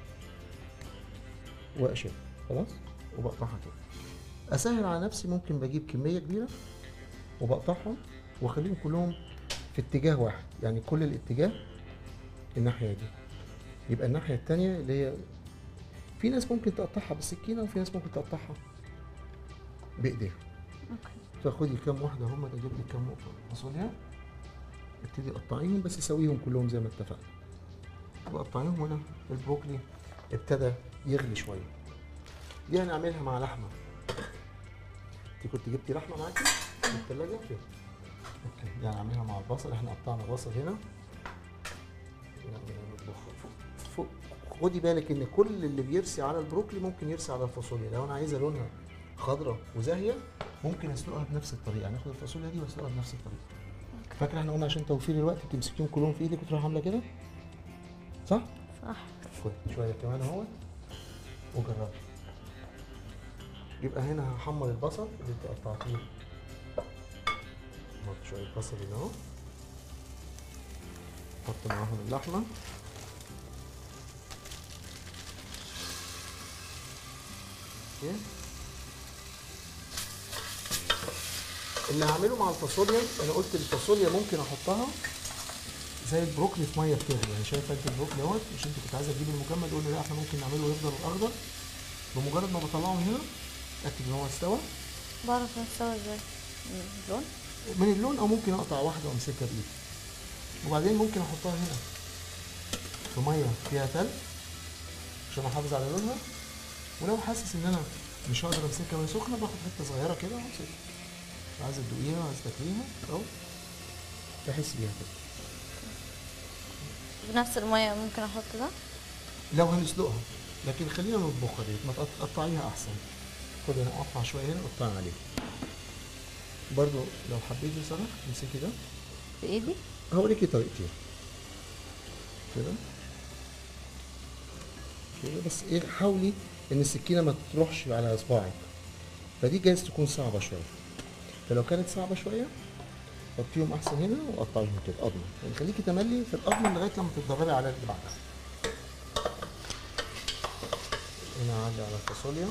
واقشر خلاص وبقطعها كده اسهل على نفسي ممكن بجيب كميه كبيره وبقطعهم واخليهم كلهم في اتجاه واحد يعني كل الاتجاه الناحيه دي يبقى الناحيه التانية اللي هي في ناس ممكن تقطعها بالسكينه وفي ناس ممكن تقطعها بايديها فخدي كام واحده هم اجيب لك كام فاصوليا ابتدي قطعيهم بس سويهم كلهم زي ما اتفقنا بقطعيهم هنا البروكلي ابتدى يغلي شويه دي هنعملها مع لحمه انت كنت جبتي لحمه معاكي في الثلاجه كده اوكي دي هنعملها مع البصل احنا قطعنا بصل هنا نطبخها فوق فوق خدي بالك ان كل اللي بيرسي على البروكلي ممكن يرسي على الفاصوليا لو انا عايزه لونها خضراء وزاهيه ممكن اسلقها بنفس الطريقه ناخد الفاصوليا دي واسلقها بنفس الطريقه فاكره احنا قلنا عشان توفير الوقت تمسكيهم كلهم في ايدك وتروح عامله كده صح صح خد شويه كمان اهوت وجربي يبقى هنا هحمر البصل اللي انت قطعتيه نحط شويه بصل هنا اهو نحط معاهم اللحمه اوكي اللي هعمله مع الفاصوليا انا قلت الفاصوليا ممكن احطها زي البروكلي في ميه بتغلي يعني شايفه انت البروكلي اهوت مش انت كنت عايزه تجيبي المجمد تقول لي لا احنا ممكن نعمله يفضل اخضر بمجرد ما بطلعه من هنا اتاكد ان هو استوى بعرف نستوى ازاي من اللون من اللون او ممكن اقطع واحده وامسكها بايدي وبعدين ممكن احطها هنا في ميه فيها تلج عشان احافظ على لونها ولو حاسس ان انا مش هقدر امسكها وهي سخنه باخد حته صغيره كده وامسكها عايزه تدوقيها عايزه تاكليها اهو تحس بيها كده بنفس المية ممكن احط ده لو هنسلقها لكن خلينا نطبخها ديت ما تقط- تقطعيها احسن خدي انا اقطع شويه هنا قطعي عليه برضو لو حبيتي صراحه امسكي ده بايدي هوريكي طريقتين كده كده بس ايه حاولي ان السكينه ما تروحش على اصبعك فدي جايز تكون صعبه شويه فلو كانت صعبه شويه حطيهم احسن هنا وقطعيهم كده اضمن يعني خليكي تملي في الاضمن لغايه لما تتدربي على اللي بعدها هنا اعلي على الفاصوليا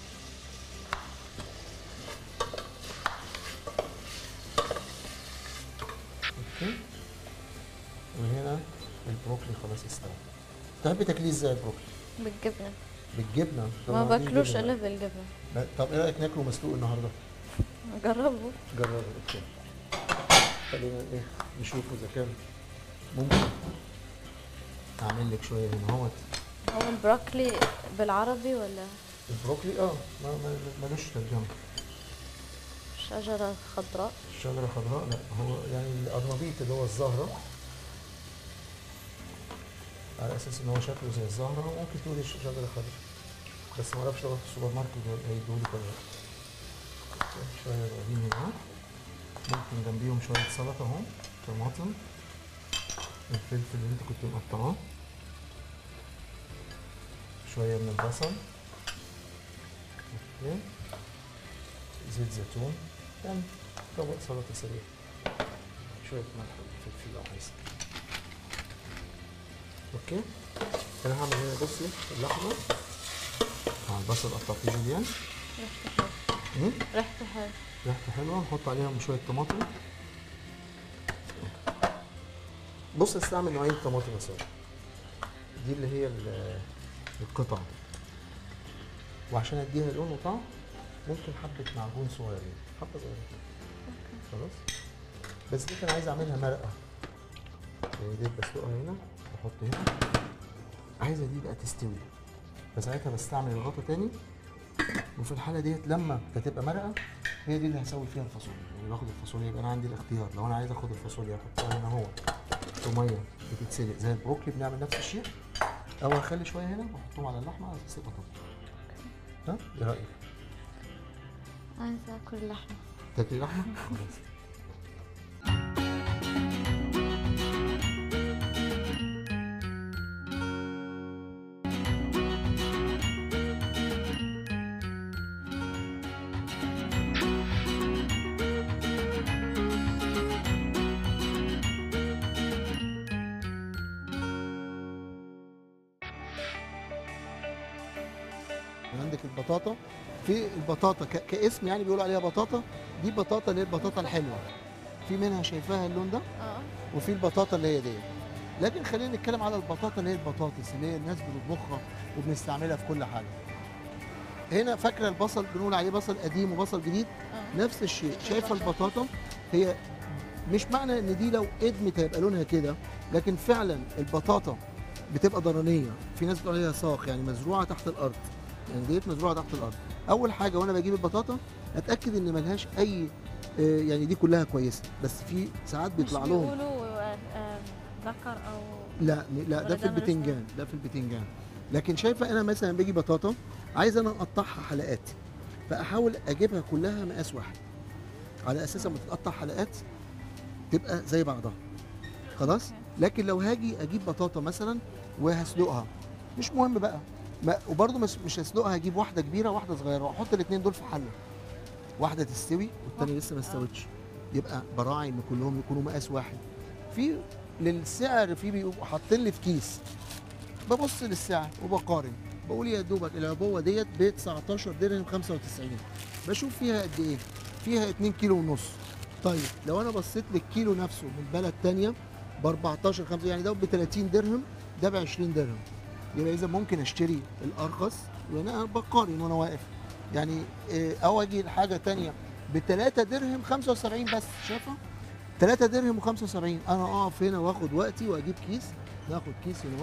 اوكي وهنا البروكلي خلاص استوى تحبي تاكليه ازاي البروكلي بالجبنة بالجبنه طب ما ما عنديش باكلوش جبنة الا بقى. بالجبنة لا، طب ايه رايك ناكله مسلوق النهارده جربه جربوا اوكي خلينا ايه نشوف اذا كان ممكن اعمل لك شويه هنا اهوت هو البروكلي بالعربي ولا البروكلي اه ما ما- ملوش ترجمه شجرة خضراء الشجره خضراء لا هو يعني القرنبيط اللي هو الزهره على اساس ان هو شكله زي الزهره ممكن تقولي ش- شجره خضراء بس ما اعرفش لو رحت السوبر ماركت هيدولك ولا لا شويه صغيرين هنا ممكن جنبيهم شويه سلطه اهو طماطم الفلفل اللي انت كنت مقطعاه شويه من البصل اوكي زيت زيتون يعني طبق سلطه سريع شويه ملح وفلفل لو عايز اوكي انا هعمل هنا بصي اللحمه مع البصل قطعتيه جوليان ريحته حلوة مم؟ ريحته حلوة ريحته حلوه نحط عليها شويه طماطم بص استعمل نوعين طماطم يا ساره دي اللي هي ال- القطع وعشان اديها لون وطعم ممكن حبه معجون صغيرين حبه صغيره كده. خلاص بس دي كان عايز اعملها مرقه يعني دي بسلقها هنا بحط هنا عايزه دي بقى تستوي فساعتها بستعمل الغطا تاني وفي الحاله ديت لما هتبقى مرقه هي دي اللي هسوي فيها الفاصوليا يعني باخد الفاصوليا يبقى انا عندي الاختيار لو انا عايز اخد الفاصوليا احطها هنا اهو في ميه بتتسلق زي البروكلي بنعمل نفس الشيء او هخلي شويه هنا واحطهم على اللحمه على اساس يبقى طبق ها ايه رايك؟ عايزة اكل لحمة تاكلي لحمه؟ خلاص عندك البطاطا في البطاطا ك- كاسم يعني بيقولوا عليها بطاطا دي بطاطا اللي هي البطاطا الحلوه في منها شايفاها اللون ده اه وفي البطاطا اللي هي دي لكن خلينا نتكلم على البطاطا اللي هي البطاطس اللي هي الناس بتطبخها وبنستعملها في كل حاجه هنا فاكره البصل بنقول عليه بصل قديم وبصل جديد اه نفس الشيء شايفه البطاطا هي مش معنى ان دي لو ادمت هيبقى لونها كده لكن فعلا البطاطا بتبقى ضرنيه في ناس بتقول عليها ساق يعني مزروعه تحت الارض يعني ديت مزروعه تحت الارض اول حاجه وانا بجيب البطاطا اتاكد ان ملهاش اي آه، يعني دي كلها كويسه بس في ساعات بيطلع مش لهم بيقولوا آه، آه، ذكر او لا لا ولا ده في ده ملوش البتنجان ده في البتنجان لكن شايفه انا مثلا باجي بطاطا عايز انا اقطعها حلقات فاحاول اجيبها كلها مقاس واحد على اساس لما تتقطع حلقات تبقى زي بعضها خلاص لكن لو هاجي اجيب بطاطا مثلا وهسلقها مش مهم بقى ما وبرضه مش مش هسلقها هجيب واحده كبيره واحده صغيره واحط الاثنين دول في حله واحده تستوي والثانيه لسه ما استوتش يبقى براعي ان كلهم يكونوا مقاس واحد في للسعر في بيبقوا حاطين لي في كيس ببص للسعر وبقارن بقول يا دوبك العبوه ديت ب 19 درهم 95 بشوف فيها قد ايه فيها 2 كيلو ونص طيب لو انا بصيت للكيلو نفسه من بلد تانية ب 14 5 يعني ده ب 30 درهم ده ب 20 درهم يبقى اذا ممكن اشتري الارخص وانا بقارن وانا واقف يعني آه، او اجي لحاجه تانية ب 3 درهم 75 بس شايفه 3 درهم و75 انا اقف هنا واخد وقتي واجيب كيس ناخد كيس هنا اهو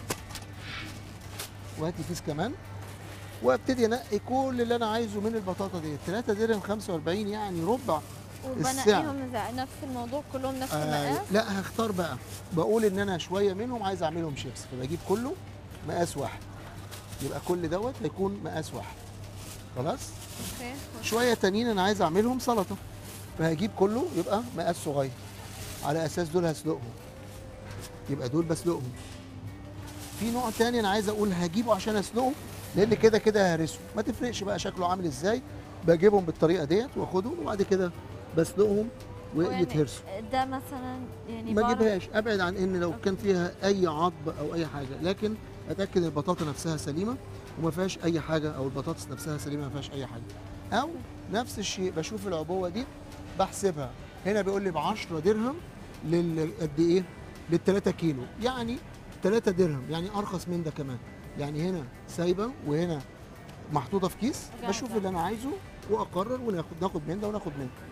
وهاتي كيس كمان وابتدي انقي كل اللي انا عايزه من البطاطا دي 3 درهم 45 يعني ربع السعر. وبنقيهم زي نفس الموضوع كلهم نفس آه المقاس لا هختار بقى بقول ان انا شويه منهم عايز اعملهم شيبس فبجيب كله مقاس واحد يبقى كل دوت هيكون مقاس واحد خلاص اوكي شويه تانيين انا عايز اعملهم سلطه فهجيب كله يبقى مقاس صغير على اساس دول هسلقهم يبقى دول بسلقهم في نوع تاني انا عايز اقول هجيبه عشان اسلقه لان كده كده هرسه ما تفرقش بقى شكله عامل ازاي بجيبهم بالطريقه ديت واخدهم وبعد كده بسلقهم ويعني ويتهرسوا ده مثلا يعني ما بعرف- اجيبهاش ابعد عن ان لو كان فيها اي عضب او اي حاجه لكن اتاكد البطاطا نفسها سليمه وما فيهاش اي حاجه او البطاطس نفسها سليمه ما فيهاش اي حاجه او نفس الشيء بشوف العبوه دي بحسبها هنا بيقول لي ب 10 درهم لل قد ايه لل 3 كيلو يعني 3 درهم يعني ارخص من ده كمان يعني هنا سايبه وهنا محطوطه في كيس جاهزة. بشوف اللي انا عايزه واقرر وناخد ناخد من ده وناخد من ده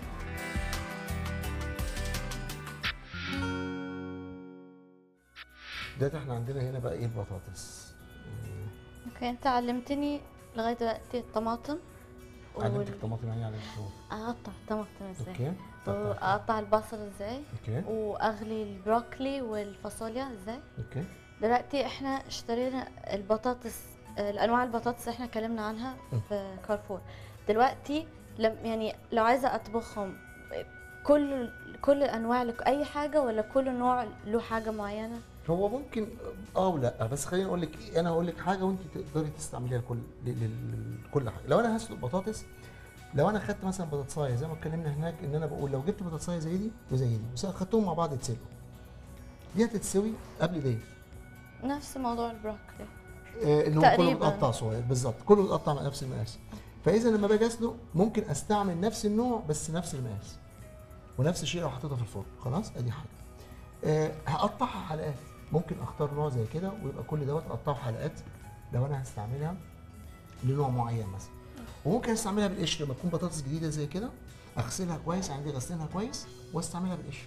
ده احنا عندنا هنا بقى ايه البطاطس اوكي انت علمتني لغايه دلوقتي الطماطم علمتك طماطم يعني على الشغل اقطع الطماطم ازاي اوكي واقطع البصل ازاي اوكي واغلي البروكلي والفاصوليا ازاي اوكي دلوقتي احنا اشترينا البطاطس الانواع البطاطس اللي احنا اتكلمنا عنها م. في كارفور دلوقتي لم يعني لو عايزه اطبخهم كل كل الانواع لك اي حاجه ولا كل نوع له حاجه معينه هو ممكن اه ولا بس خليني اقول لك ايه انا هقول لك حاجه وانت تقدري تستعمليها لكل ل- ل- لكل حاجه لو انا هسلق بطاطس لو انا خدت مثلا بطاطسايه زي ما اتكلمنا هناك ان انا بقول لو جبت بطاطسايه زي دي وزي دي بس خدتهم مع بعض يتسلقوا دي هتتسوي قبل دي نفس موضوع البروكلي آه، اللي هو كله تقريباً. متقطع صغير بالظبط كله متقطع مع نفس المقاس فاذا لما باجي اسلق ممكن استعمل نفس النوع بس نفس المقاس ونفس الشيء لو حطيتها في الفرن خلاص ادي حاجه أه هقطعها حلقات ممكن اختار نوع زي كده ويبقى كل دوت اقطعه حلقات لو انا هستعملها لنوع معين مثلا وممكن استعملها بالقشر لما تكون بطاطس جديده زي كده اغسلها كويس عندي غسلها كويس واستعملها بالقشر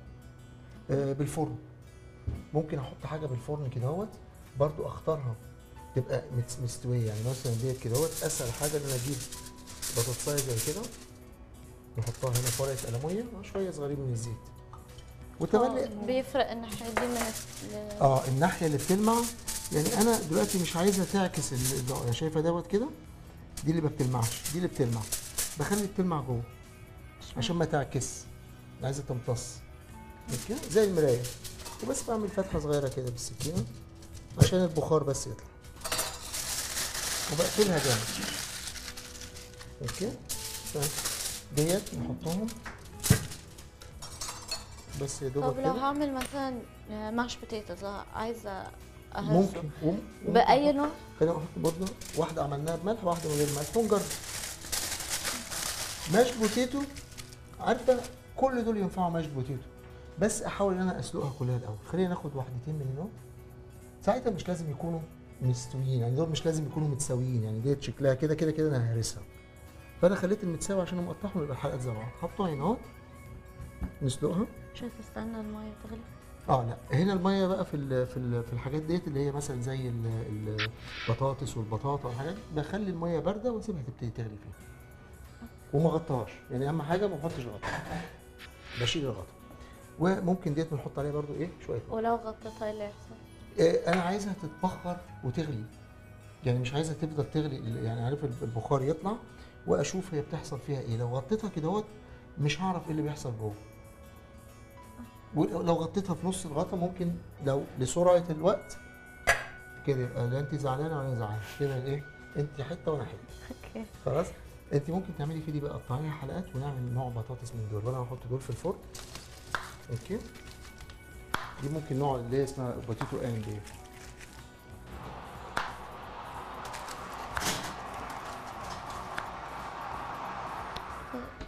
أه بالفرن ممكن احط حاجه بالفرن كده اهوت برضو اختارها تبقى مت- مستويه يعني مثلا ديت كده اهوت اسهل حاجه ان انا اجيب بطاطسايه زي كده نحطها هنا في ورقه المونيا وشويه صغيرين من الزيت وتملي بيفرق الناحيه دي من ال- اه الناحيه اللي بتلمع يعني انا دلوقتي مش عايزه تعكس ال- الضوء شايفه دوت كده دي اللي ما بتلمعش دي اللي بتلمع بخلي بتلمع جوه عشان ما تعكس عايزه تمتص كده زي المرايه وبس بعمل فتحه صغيره كده بالسكينه عشان البخار بس يطلع وبقفلها جامد اوكي ف- ديت نحطهم بس يا دوبك طب لو كده هعمل مثلا ماش بوتيتوز عايزه اهرسه ممكن وم- ممكن باي نوع خلينا نحط برضه واحدة عملناها بملح واحدة من غير ملح ونجرب ماش بوتيتو عارفة كل دول ينفعوا ماش بوتيتو بس احاول ان انا اسلقها كلها الاول خلينا ناخد واحدتين من هنا ساعتها مش لازم يكونوا مستويين يعني دول مش لازم يكونوا متساويين يعني ديت شكلها كده كده كده انا ههرسها فانا خليت المتساوي عشان مقطعهم يبقى الحلقات زي بعض حطها هنا اهو نسلقها شوف استنى الميه تغلي اه لا هنا الميه بقى في ال في ال في الحاجات ديت اللي هي مثلا زي ال- البطاطس والبطاطا والحاجات دي بخلي الميه بارده واسيبها تبتدي تغلي فيها وما غطاهاش يعني اهم حاجه ما احطش غطا بشيل الغطا وممكن ديت بنحط عليها برضو ايه شويه ميه. ولو غطيتها ايه اللي يحصل آه، انا عايزها تتبخر وتغلي يعني مش عايزها تفضل تغلي يعني عارف البخار يطلع واشوف هي بتحصل فيها ايه لو غطيتها كده اهوت مش هعرف ايه اللي بيحصل جوه ولو غطيتها في نص الغطا ممكن لو لسرعه الوقت كده يبقى لا انت زعلانه ولا انا زعلان كده ايه انت حته وانا حته اوكي خلاص انت ممكن تعملي في دي بقى قطعيها حلقات ونعمل نوع بطاطس من دول وانا هحط دول في الفرن اوكي دي ممكن نوع اللي هي اسمها بوتيتو ان دي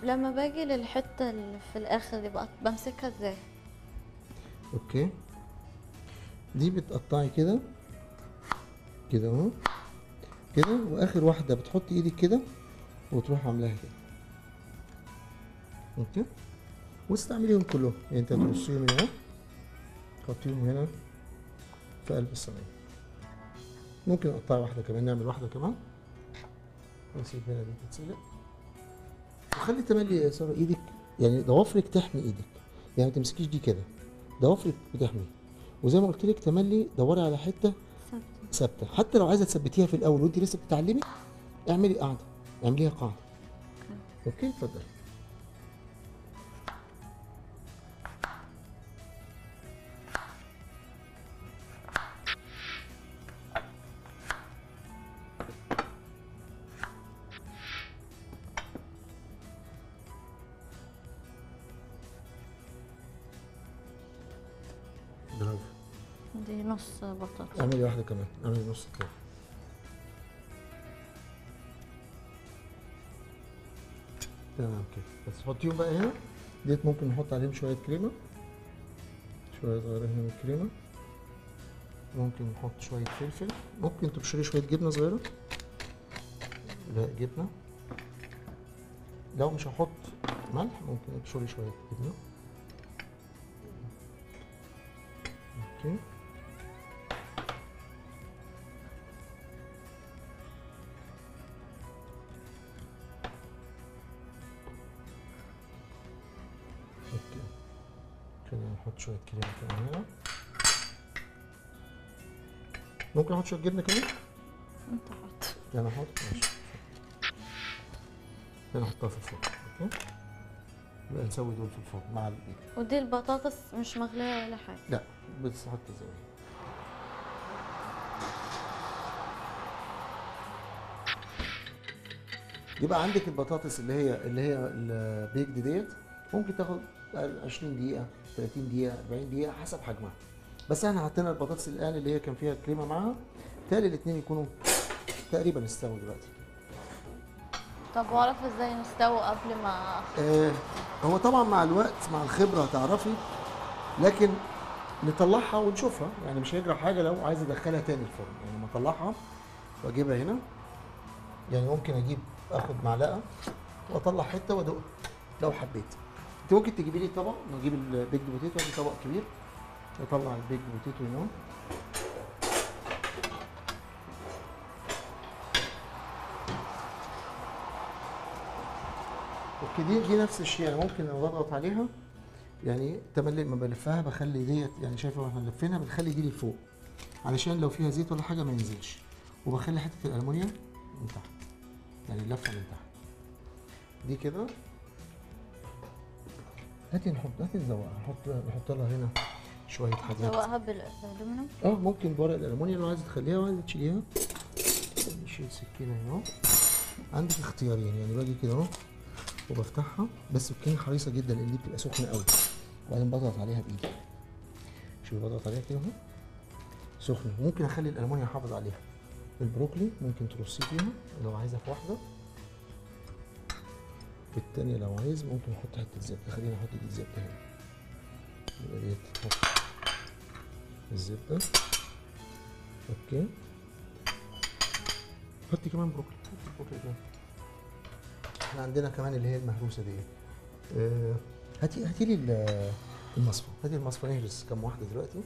لما باجي للحته اللي في الاخر دي بقى بمسكها ازاي اوكي دي بتقطعي كده كده اهو كده واخر واحده بتحطي ايدك كده وتروح عاملاها كده اوكي واستعمليهم كلهم يعني انت ترصيهم هنا اهو تحطيهم هنا في قلب الصينيه ممكن نقطع واحده كمان نعمل واحده كمان ونسيب هنا دي تتسلق وخلي تملي يا ساره ايدك يعني ضوافرك تحمي ايدك يعني ما تمسكيش دي كده ضوافرك بتحمي وزي ما قلت لك تملي دوري على حته ثابته حتى لو عايزه تثبتيها في الاول وانت لسه بتتعلمي اعملي قاعده اعمليها قاعده اوكي اتفضل برافو دي نص بطاطس اعملي واحده كمان اعملي نص كده تمام كده بس حطيهم بقى هنا ديت ممكن نحط عليهم شويه كريمه شويه صغيره هنا من الكريمه ممكن نحط شويه فلفل ممكن تبشري شويه جبنه صغيره لا جبنه لو مش هحط ملح ممكن ابشري شويه جبنه اوكي اوكي خلينا نحط شويه كريمه كمان هنا ممكن احط شويه جبنه كمان انت حط انا احط ماشي انا احطها في الفرن اوكي يبقى نسوي دول في الفرن مع البيض ودي البطاطس مش مغليه ولا حاجه لا بس حط زي ما هي. يبقى عندك البطاطس اللي هي اللي هي البيكد ديت ممكن تاخد 20 دقيقة 30 دقيقة 40 دقيقة حسب حجمها بس احنا حطينا البطاطس الآن اللي هي كان فيها كريمة معاها بالتالي الاتنين يكونوا تقريبا استووا دلوقتي طب واعرف ازاي نستوي قبل ما آه هو طبعا مع الوقت مع الخبرة هتعرفي لكن نطلعها ونشوفها يعني مش هيجرى حاجة لو عايز ادخلها تاني الفرن يعني لما اطلعها واجيبها هنا يعني ممكن اجيب اخد معلقة واطلع حتة وادوق لو حبيت انت ممكن تجيبي لي طبق نجيب البيج بوتيتو ادي طبق كبير اطلع البيج بوتيتو هنا اوكي دي دي نفس الشيء انا ممكن لو بضغط عليها يعني تملي لما بلفها بخلي ديت يعني شايفه واحنا لفينها بنخلي دي لفوق علشان لو فيها زيت ولا حاجه ما ينزلش وبخلي حته الالومنيوم من تحت يعني اللفه من تحت دي كده هاتي نحط هاتي نزوقها نحط نحط لها هنا شويه حاجات نسوقها بالالومنيوم اه ممكن بورق الالومنيوم لو عايزه تخليها وعايزه تشيليها نشيل سكينه هنا اهو عندك اختيارين يعني باجي كده اهو وبفتحها بس تكوني حريصه جدا لان دي بتبقى سخنه قوي وبعدين بضغط عليها بايدي شوفي بضغط عليها كده اهو سخنه ممكن اخلي الالومنيوم احافظ عليها البروكلي ممكن ترصيه فيها لو عايزه في واحده في التانية لو عايز ممكن احط حته زبده خلينا احط دي الزبده هنا يبقى ديت نحط الزبده اوكي حطي كمان بروكلي حطي بروكلي كمان احنا عندنا كمان اللي هي المهروسه دي آه، هاتي هاتي لي ال- المصفى هاتي المصفى نهرس كام واحده دلوقتي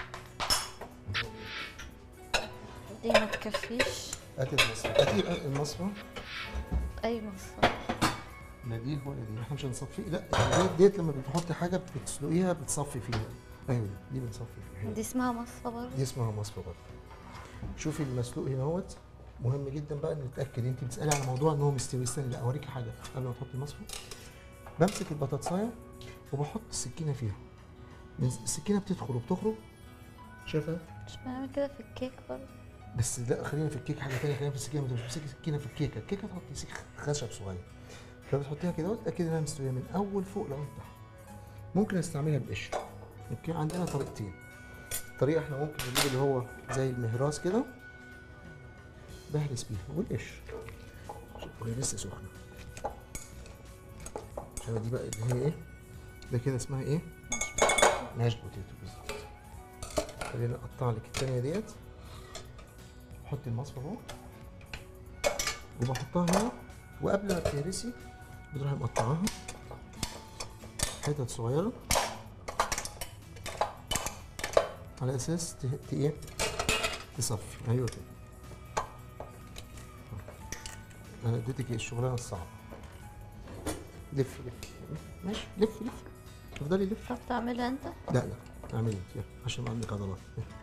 دي ما تكفيش هاتي المصفى هاتي المصفى اي مصفى لا دي ولا دي احنا مش هنصفي لا ديت ديت لما بتحطي حاجه بتسلقيها بتصفي فيها ايوه دي دي بنصفي فيها دي اسمها مصفى برضه دي اسمها مصفى برضه شوفي المسلوق هنا اهوت مهم جدا بقى ان نتاكد انت بتسالي على موضوع ان هو مستوي استني لا اوريكي حاجه قبل ما تحطي المصفى بمسك البطاطسايه وبحط السكينه فيها من- السكينه بتدخل وبتخرج شايفه مش بنعمل كده في الكيك برضه بس لا خلينا في الكيك حاجه ثانيه خلينا في السكينه ما تمسكي سكينه في الكيكه الكيكه تحطي سيخ خشب صغير فبتحطيها كده وتتاكدي انها مستويه من اول فوق لغايه تحت ممكن استعملها بقشر اوكي عندنا طريقتين طريقه احنا ممكن نجيب اللي هو زي المهراس كده بهرس بيها والقشر شوف وهي لسه سخنه الحاجه دي بقى اللي هي ايه ده كده اسمها ايه ماش بوتيتو بالظبط خلينا اقطع لك التانية ديت حطي المصفى فوق وبحطها هنا وقبل ما تهرسي بتروحي مقطعاها حتت صغيرة على اساس ت- ت- ايه تصفي ايوه كده انا اديتك ايه الشغلانه الصعبه لف لف ماشي لف لف افضلي لف بتعرف تعملها انت؟ لا لا اعملي انت يلا عشان ما عندك عضلات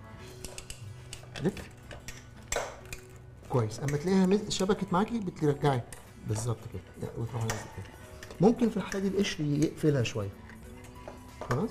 لف كويس اما تلاقيها مز- شبكت معاكي بترجعي بالظبط كده يلا، وتروحي نازله كده ممكن في الحاله دي القشر يقفلها شويه خلاص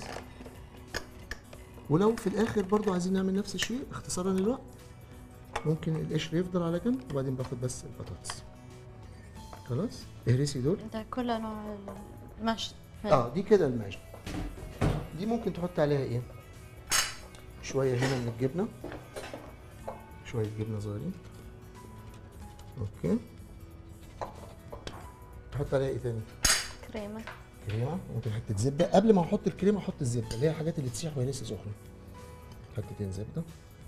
ولو في الاخر برضو عايزين نعمل نفس الشيء اختصارا للوقت ممكن القشر يفضل على جنب وبعدين باخد بس البطاطس خلاص اهرسي دول ده كل انواع المشي اه دي كده الماجن دي ممكن تحط عليها ايه شويه هنا من الجبنه شويه جبنه صغيرين اوكي تحط عليها ايه تاني كريمه كريمه ممكن حته زبده قبل ما احط الكريمه احط الزبده اللي هي الحاجات اللي تسيح وهي لسه سخنه حتتين زبده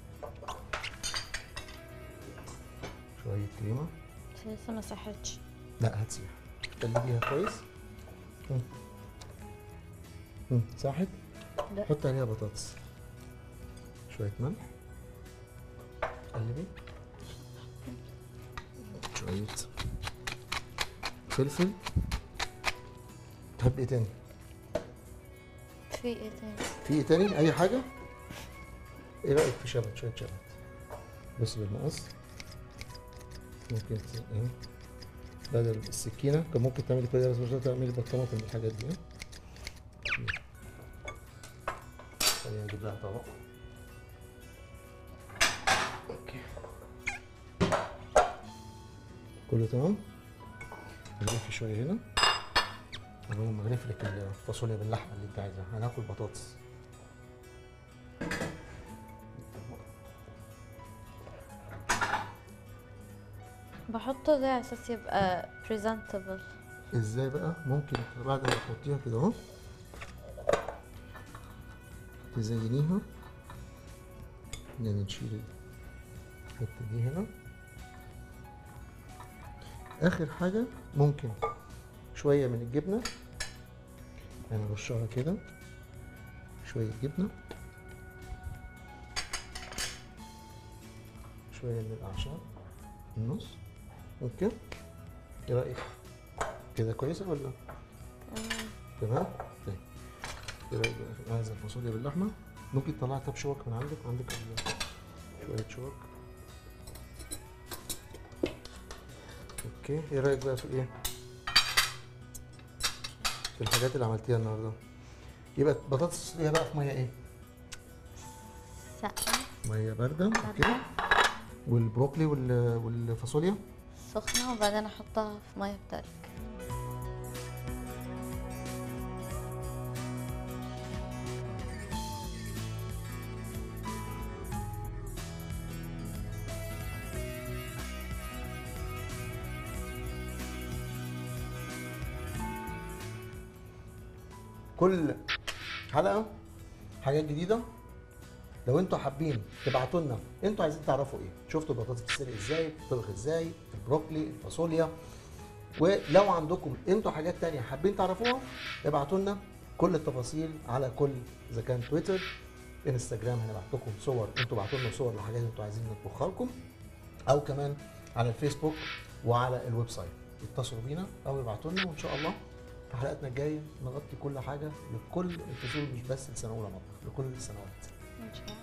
شويه كريمه بس لسه ما صحتش لا هتسيح قلبيها كويس مم. مم. صاحت لا. حط عليها بطاطس شوية ملح قلبي شوية فلفل تحب ايه تاني؟ في ايه تاني؟ في ايه تاني؟ أي حاجة؟ ايه رأيك في شبت؟ شوية شبت بص بالمقص ممكن ت- ايه بدل السكينة كان ممكن تعملي كده بس مش هتعرفي تعملي بالطماطم والحاجات دي ها؟ خلينا نجيب لها طبق اوكي كله تمام نضيف شوية هنا المهم اغرف لك الفاصوليا باللحمة اللي انت عايزها هناكل بطاطس بحطه ده على اساس يبقى presentable ازاي بقى ممكن بعد ما تحطيها كده اهو تزينيها يعني نشيل الحته دي هنا اخر حاجه ممكن شويه من الجبنه يعني نرشها كده شويه جبنه شويه من الاعشاب في النص اوكي ايه رايك كده كويسه ولا تمام طيب ايه رايك بقى في عايز الفاصوليا باللحمه ممكن تطلعي طب شوك من عندك عندك ال- شويه شوك اوكي ايه رايك بقى في ايه في الحاجات اللي عملتيها النهارده يبقى بطاطس تسلقيها بقى في ميه ايه سقعة ميه بارده اوكي والبروكلي وال- والفاصوليا سخنة وبعدين احطها في مية بتلج كل حلقه حاجات جديده لو انتوا حابين تبعتوا لنا انتوا عايزين تعرفوا ايه شفتوا البطاطس بتتسلق ازاي بتطبخ ازاي البروكلي الفاصوليا ولو عندكم انتوا حاجات تانية حابين تعرفوها ابعتوا لنا كل التفاصيل على كل اذا كان تويتر انستجرام هنبعت لكم صور انتوا بعتوا لنا صور لحاجات انتوا عايزين نطبخها لكم او كمان على الفيسبوك وعلى الويب سايت اتصلوا بينا او ابعتوا لنا وان شاء الله في حلقاتنا الجايه نغطي كل حاجه لكل الفصول مش بس لسنه اولى مطبخ لكل السنوات ان شاء الله